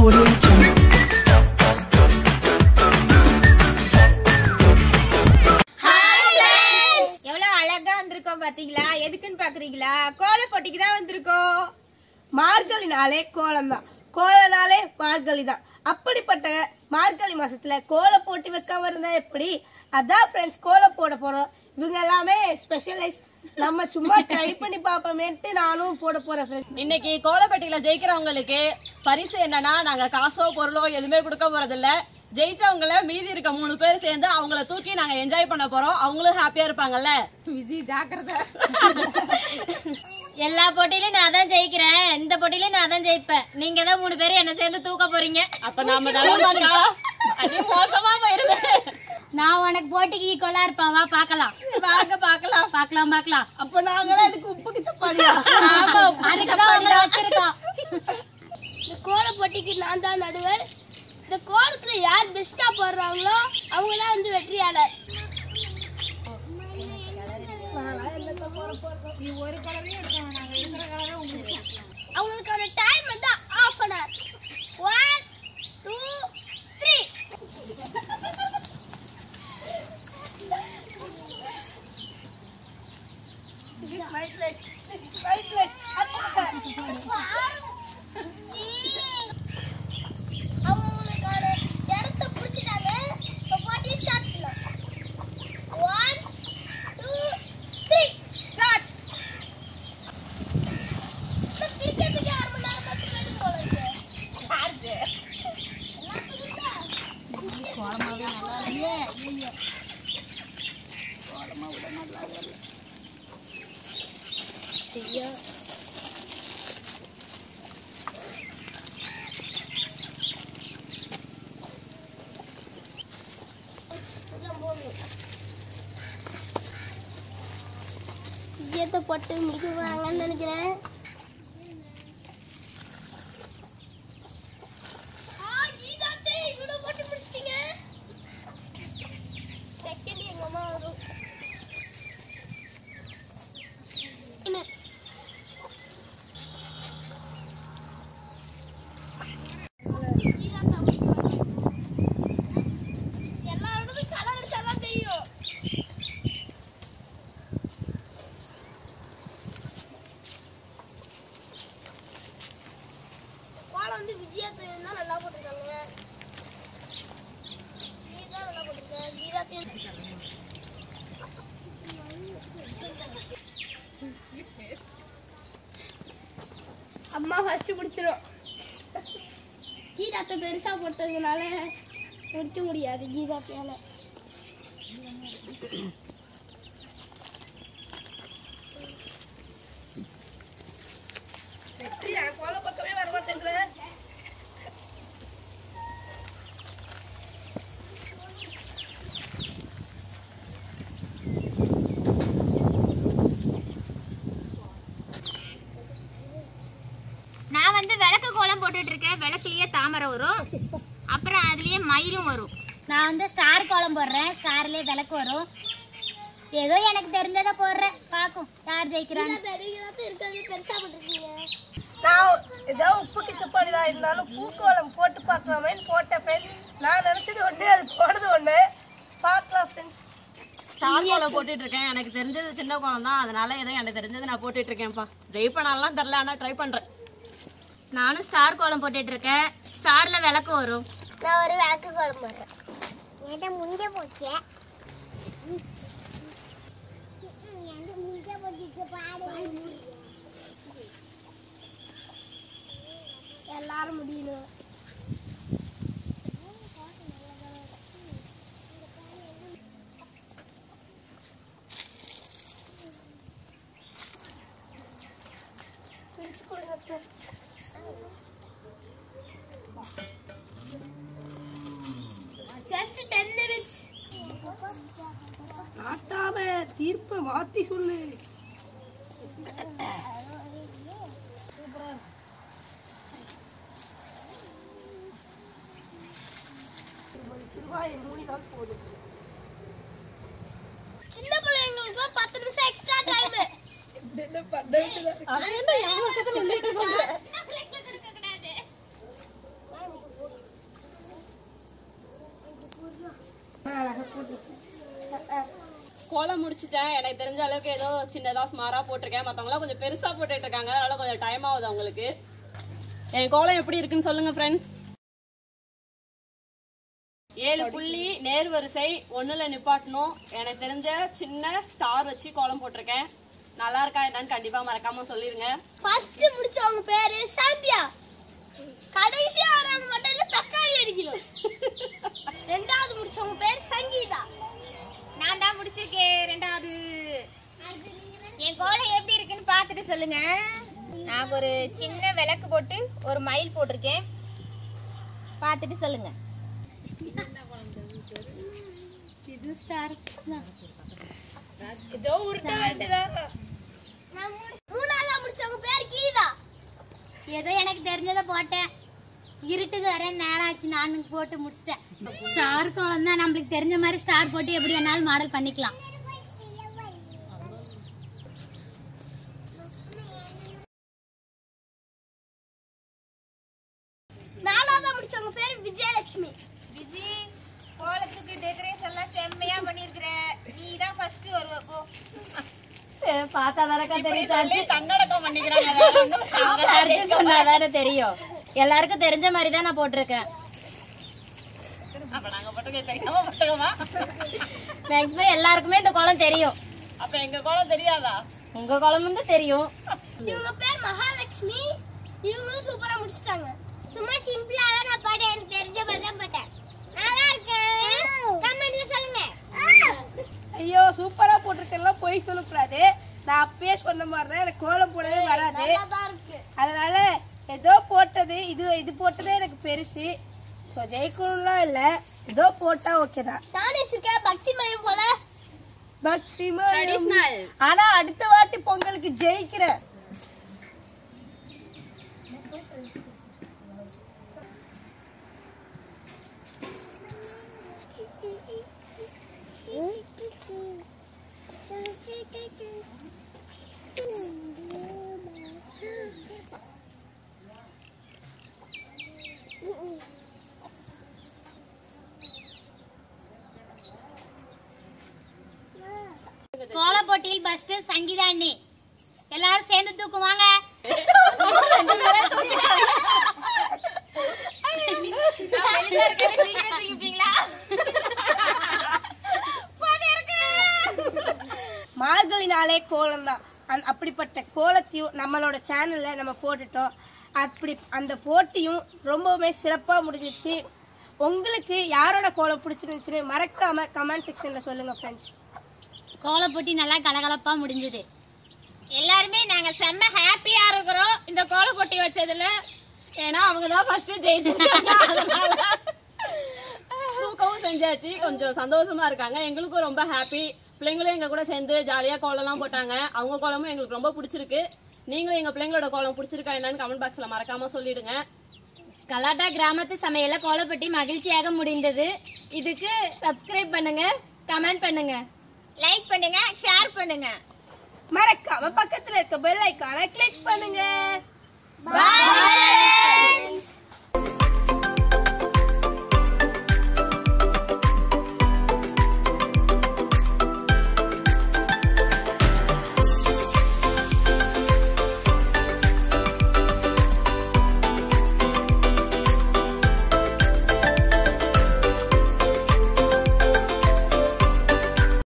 Audio Jungle. எவ்வளவு அழகா வந்திருக்கோம் பாத்தீங்களா எதுக்குன்னு பாக்குறீங்களா கோல போட்டிக்கு தான் வந்திருக்கோம் மார்கழினாலே கோலம் தான் கோலனாலே மார்கழி தான் அப்படிப்பட்ட மார்கழி மாசத்துல கோல போட்டி வைக்காம இருந்தா எப்படி அதான் ஃப்ரெண்ட்ஸ் கோலம் போட போறோம் இவங்க எல்லாமே ஸ்பெஷலைஸ் நம்ம சும்மா ட்ரை பண்ணி பார்ப்போமேன்ட்டு நானும் போட போறேன் ஃப்ரெண்ட்ஸ் இன்னைக்கு கோலப்பட்டியில ஜெயிக்கிறவங்களுக்கு பரிசு என்னன்னா நாங்க காசோ பொருளோ எதுவுமே கொடுக்க போறது இல்ல ஜெயிச்சவங்கள மீதி இருக்க மூணு பேர் சேர்ந்து அவங்கள தூக்கி நாங்க என்ஜாய் பண்ண போறோம் அவங்களும் ஹாப்பியா இருப்பாங்கல்ல விஜய் ஜாக்கிரதை எல்லா போட்டியிலயும் நான் தான் ஜெயிக்கிறேன் இந்த போட்டியிலயும் நான் தான் ஜெயிப்பேன் நீங்க தான் மூணு பேரும் என்ன சேர்ந்து தூக்க போறீங்க அப்ப நாம நல்லமாக்கா அதே மோசமா போயிருவேன் நான் உனக்கு போட்டிக்கு ஈக்குவலா இருப்பேன் வா பாக்கலாம் வாங்க பாக்கலாம் பாக்கலாம் பாக்கலாம் அப்ப நாங்களாம் இதுக்கு உப்புக்கு சப்பாடியா ஆமா அதுக்குதான் உங்களை வச்சிருக்கோம் இந்த கோல போட்டிக்கு நான் தான் நடுவர் இந்த கோலத்துல யார் பெஸ்டா போடுறாங்களோ அவங்க தான் வந்து வெற்றியாளர் அவங்களுக்கான டைம் வந்து half an hour one two three அவங்களுக்கான இடத்த பிடிச்சிட்டாங்க இப்போ போட்டி ஸ்டார்ட் பண்ணலாம் ஒன் டூ த்ரீ ஸ்டார்ட் கிரிக்கெட்டுக்கு அரை மணி நேரம் பத்து மணி போல இருக்கு ஈயத்தை போட்டு முடிக்குவாங்கன்னு நினைக்கிறேன் செகண்ட் எங்க அம்மா வரும் என்ன எல்லா இடத்துக்கும் கலர் அடிச்சாதான் தெரியும் கோலம் வந்து விஜயத்தையும் தான் நல்லா போட்டிருக்காங்க கீதா நல்லா போட்டிருக்காங்க கீதாத்தையும் அம்மா ஃபர்ஸ்ட் முடிச்சிடும் கீதாத்தை பெருசா போட்டதுனால முடிக்க முடியாது கீதாத்தையால கோல பக்கமே வர மாட்டேங்கிற நான் வந்து விளக்கு கோலம் போட்டுட்டு இருக்கேன் விளக்குலயே தாமரை வரும் அப்புறம் அதுலயே மயிலும் வரும் நான் வந்து ஸ்டார் கோலம் போடுறேன் ஸ்டார்லயே விளக்கு வரும் ஏதோ எனக்கு தெரிஞ்சதை போடுறேன் பாக்கும் யார் ஜெயிக்கிறான்னு இருக்கிறது பெருசா போட்டிருக்கீங்க நான் ஏதோ உப்புக்கு சப்பாடி தான் இருந்தாலும் பூக்கோலம் போட்டு பார்க்கலாமேன்னு போட்டேன் ஃப்ரெண்ட்ஸ் நான் நினைச்சது ஒண்ணு அது போனது ஒண்ணு பார்க்கலாம் ஃப்ரெண்ட்ஸ் ஸ்டார் கோலம் போட்டுட்டு இருக்கேன் எனக்கு தெரிஞ்சது சின்ன கோலம் தான் அதனால ஏதோ எனக்கு தெரிஞ்சது நான் போட்டுட்டு இருக்கேன்ப்பா ஜெயிப்பனாலாம் தெரில ஆனா ட்ரை பண்றேன் நானும் ஸ்டார் கோலம் போட்டுட்டு இருக்கேன் ஸ்டார்ல விளக்கு வரும் நான் ஒரு விளக்கு கோலம் போடுறேன் என்கிட்ட முஞ்ச போச்சு எல்லாரும் முடியணும் பிடிச்சு கொடுங்க ஜஸ்ட் டென் மினிட்ஸ் நாட்டாம தீர்ப்பை மாத்தி சொல்லு சின்ன பிள்ளைங்களுக்கு பத்து நிமிஷம் எக்ஸ்ட்ரா டைம் என்ன பண்றது அதை என்ன என் பக்கத்துல நின்னுட்டு சொல்ற சின்ன பிள்ளைங்களுக்கு கொடுக்க கூடாது கோலம் முடிச்சிட்டேன் எனக்கு தெரிஞ்ச அளவுக்கு ஏதோ சின்னதா ஸ்மாரா போட்டிருக்கேன் மத்தவங்க கொஞ்சம் பெருசா போட்டுட்டு இருக்காங்க அதனால கொஞ்சம் டைம் ஆகுது அவங்களுக்கு என் கோலம் எப்படி இருக்குன்னு சொல்லுங்க ஃப்ரெண்ட்ஸ் ஏழு புள்ளி நேர் வரிசை ஒண்ணுல நிப்பாட்டணும் எனக்கு தெரிஞ்ச சின்ன ஸ்டார் வச்சு கோலம் போட்டிருக்கேன் நல்லா இருக்கா என்னன்னு கண்டிப்பா மறக்காம சொல்லிருங்க ஃபர்ஸ்ட் முடிச்சவங்க பேரு சாந்தியா கடைசியா வரவங்க மட்டும் இல்ல தக்காளி அடிக்கணும் ரெண்டாவது முடிச்சவங்க பேர் சங்கீதா நான் தான் முடிச்சிருக்கேன் ரெண்டாவது என் கோலம் எப்படி இருக்குன்னு பார்த்துட்டு சொல்லுங்க நான் ஒரு சின்ன விளக்கு போட்டு ஒரு மயில் போட்டிருக்கேன் பார்த்துட்டு சொல்லுங்க இது ஸ்டார் ஏதோ உருட்ட வேண்டியதான் மூணாவதா முடிச்சவங்க பேர் கீதா ஏதோ எனக்கு தெரிஞ்சதை போட்டேன் இருட்டுக்கு வர நேரம் ஆச்சு நானும் போட்டு முடிச்சிட்டேன் ஸ்டார் கோலம் தான் நம்மளுக்கு தெரிஞ்ச மாதிரி ஸ்டார் போட்டு எப்படி வேணாலும் மாடல் பண்ணிக்கலாம் நாலாவதா முடிச்சவங்க பேர் விஜயலட்சுமி விஜி கோலத்துக்கு டெக்கரேஷன் எல்லாம் செம்மையா பண்ணிருக்கிற நீ தான் ஃபர்ஸ்ட் வருவ போ பார்த்தா வரக்கா தெரியும் தன்னடக்கம் பண்ணிக்கிறாங்க அடிச்சு சொன்னாதானே தெரியும் எல்லாருக்கும் தெரிஞ்ச மாதிரி தான் நான் போட்டிருக்கேன் அப்ப நாங்க போட்டுக்க நம்ம போட்டுக்கோமா மேக்ஸிமம் எல்லாருக்குமே இந்த கோலம் தெரியும் அப்ப எங்க கோலம் தெரியாதா உங்க கோலம் வந்து தெரியும் இவங்க பேர் மகாலட்சுமி இவங்களும் சூப்பரா முடிச்சிட்டாங்க சும்மா சிம்பிளா தான் நான் பாட்டேன் எனக்கு தெரிஞ்ச மாதிரி தான் பாட்டேன் நல்லா இருக்கு கமெண்ட்ல சொல்லுங்க ஐயோ சூப்பரா போட்டிருக்கெல்லாம் போய் சொல்லக்கூடாது நான் அப்பயே சொன்ன மாதிரி தான் எனக்கு கோலம் போடவே வராது அதனால ஏதோ போட்டது இது இது போட்டதே எனக்கு பெருசு ஸோ ஜெயிக்கணும்லாம் இல்லை ஏதோ போட்டா ஓகே தான் நானே இருக்கேன் பக்தி மயம் போல பக்தி Traditional. ஆனா அடுத்த வாட்டி பொங்கலுக்கு ஜெயிக்கிறேன் கோல போட்டியில் ஃபர்ஸ்ட் சங்கீதா அண்ணி எல்லாரும் சேர்ந்து தூக்குவாங்க மார்கழி நாளே கோலம் தான் அப்படிப்பட்ட கோலத்தையும் நம்மளோட சேனல்ல நம்ம போட்டுட்டோம் அப்படி அந்த போட்டியும் ரொம்பவுமே சிறப்பா முடிஞ்சிச்சு உங்களுக்கு யாரோட கோலம் பிடிச்சிருந்துச்சுன்னு மறக்காம கமெண்ட் செக்ஷன்ல சொல்லுங்க ஃப்ரெண்ட்ஸ் கோல போட்டி நல்லா கலகலப்பா முடிஞ்சது எல்லாருமே நாங்க செம்ம ஹாப்பியா இருக்கிறோம் இந்த கோல போட்டி வச்சதுல ஏன்னா அவங்க தான் ஃபர்ஸ்ட் ஜெயிச்சிருக்காங்க அதனால தூக்கவும் செஞ்சாச்சு கொஞ்சம் சந்தோஷமா இருக்காங்க எங்களுக்கும் ரொம்ப ஹாப்பி பிள்ளைங்களும் எங்க கூட சேர்ந்து ஜாலியா கோலம்லாம் போட்டாங்க அவங்க கோலமும் எங்களுக்கு ரொம்ப பிடிச்சிருக்கு நீங்களும் எங்க பிள்ளைங்களோட கோலம் பிடிச்சிருக்கா என்னன்னு கமெண்ட் பாக்ஸ்ல மறக்காம சொல்லிடுங்க கலாட்டா கிராமத்து சமையல கோலப்பட்டி மகிழ்ச்சியாக முடிந்தது இதுக்கு சப்ஸ்கிரைப் பண்ணுங்க கமெண்ட் பண்ணுங்க லைக் பண்ணுங்க ஷேர் பண்ணுங்க மறக்காம பக்கத்துல இருக்க பெல் ஐக்கானை கிளிக் பண்ணுங்க